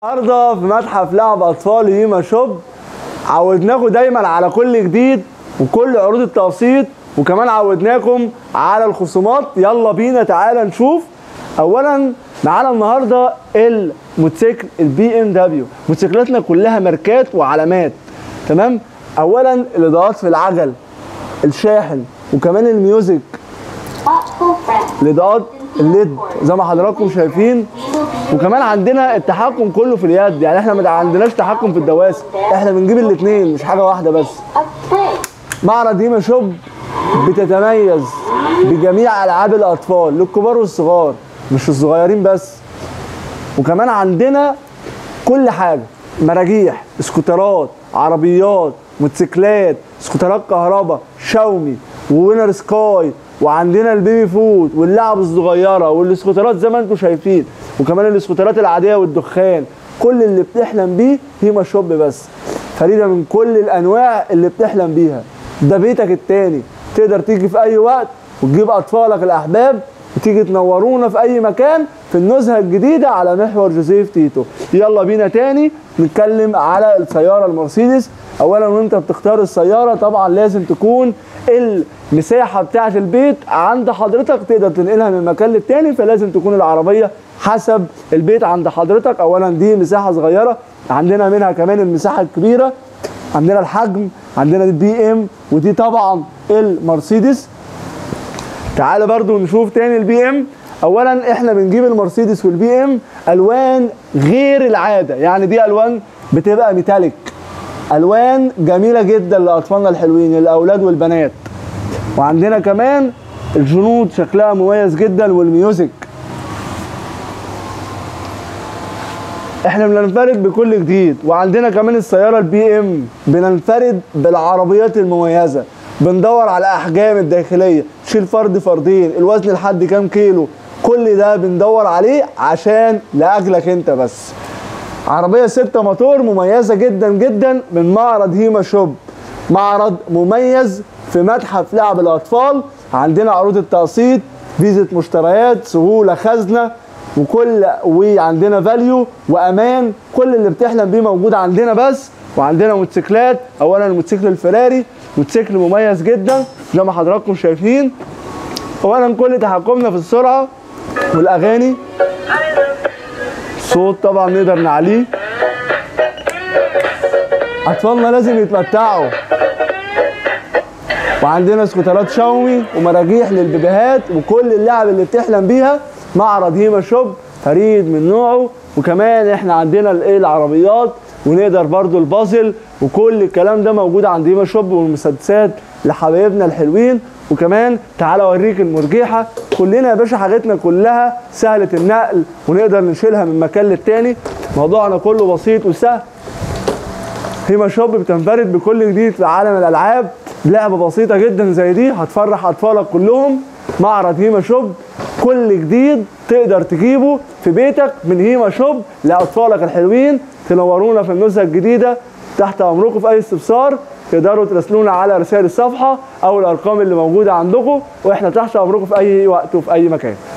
النهارده في متحف لعب اطفال هيما شوب عودناكم دايما على كل جديد وكل عروض التقسيط وكمان عودناكم على الخصومات يلا بينا تعالى نشوف اولا معانا النهارده الموتوسيكل البي ام دبليو موتوسيكلاتنا كلها ماركات وعلامات تمام اولا الاضاءات في العجل الشاحن وكمان الميوزك الاضاءات الليد زي ما حضراتكم شايفين وكمان عندنا التحكم كله في اليد يعني احنا ما عندناش تحكم في الدواسر احنا بنجيب الاثنين مش حاجه واحده بس معرض هيما شوب بتتميز بجميع العاب الاطفال للكبار والصغار مش الصغيرين بس وكمان عندنا كل حاجه مراجيح سكوترات عربيات موتوسيكلات سكوترات كهرباء شاومي ووينر سكاي وعندنا البيبي فود واللعب الصغيره والسكوترات زي ما انتم شايفين وكمان السكوترات العاديه والدخان كل اللي بتحلم بيه هيما شوب بس فريده من كل الانواع اللي بتحلم بيها ده بيتك التاني تقدر تيجي في اي وقت وتجيب اطفالك الاحباب وتيجي تنورونا في اي مكان في النزهه الجديده على محور جوزيف تيتو يلا بينا تاني نتكلم على السياره المرسيدس اولا وانت بتختار السياره طبعا لازم تكون المساحه بتاعه البيت عند حضرتك تقدر تنقلها من مكان للتاني فلازم تكون العربيه حسب البيت عند حضرتك اولا دي مساحه صغيره عندنا منها كمان المساحه الكبيره عندنا الحجم عندنا البي ام ودي طبعا المرسيدس تعالى برضو نشوف تاني البي ام اولا احنا بنجيب المرسيدس والبي ام الوان غير العاده يعني دي الوان بتبقى ميتاليك الوان جميله جدا لاطفالنا الحلوين الاولاد والبنات وعندنا كمان الجنود شكلها مميز جدا والميوزك احنا بننفرد بكل جديد وعندنا كمان السياره البي ام بننفرد بالعربيات المميزه بندور على احجام الداخليه تشيل فرد فردين الوزن لحد كام كيلو كل ده بندور عليه عشان لاجلك انت بس عربيه ستة موتور مميزه جدا جدا من معرض هيما شوب معرض مميز في متحف لعب الاطفال عندنا عروض التقسيط فيزة مشتريات سهوله خزنه وكل وعندنا فاليو وامان كل اللي بتحلم بيه موجود عندنا بس وعندنا موتوسيكلات اولا الموتوسيكل الفراري موتوسيكل مميز جدا زي ما حضراتكم شايفين اولا كل تحكمنا في السرعه والاغاني الصوت طبعا نقدر نعليه اطفالنا لازم يتمتعوا وعندنا سكوترات شاومي ومراجيح للبيبيهات وكل اللعب اللي بتحلم بيها معرض هيما شوب فريد من نوعه وكمان احنا عندنا الايه العربيات ونقدر برضو البازل وكل الكلام ده موجود عند هيما شوب والمسدسات لحبايبنا الحلوين وكمان تعالى اوريك المرجيحه كلنا يا باشا حاجتنا كلها سهله النقل ونقدر نشيلها من مكان للتاني موضوعنا كله بسيط وسهل هيما شوب بتنفرد بكل جديد في عالم الالعاب لعبه بسيطه جدا زي دي هتفرح اطفالك كلهم معرض هيما شوب كل جديد تقدر تجيبه في بيتك من هيما شوب لاطفالك الحلوين تنورونا في النزهه الجديده تحت امركم في اي استفسار تقدروا تراسلونا على رسائل الصفحه او الارقام اللي موجوده عندكم واحنا تحت امركم في اي وقت وفي اي مكان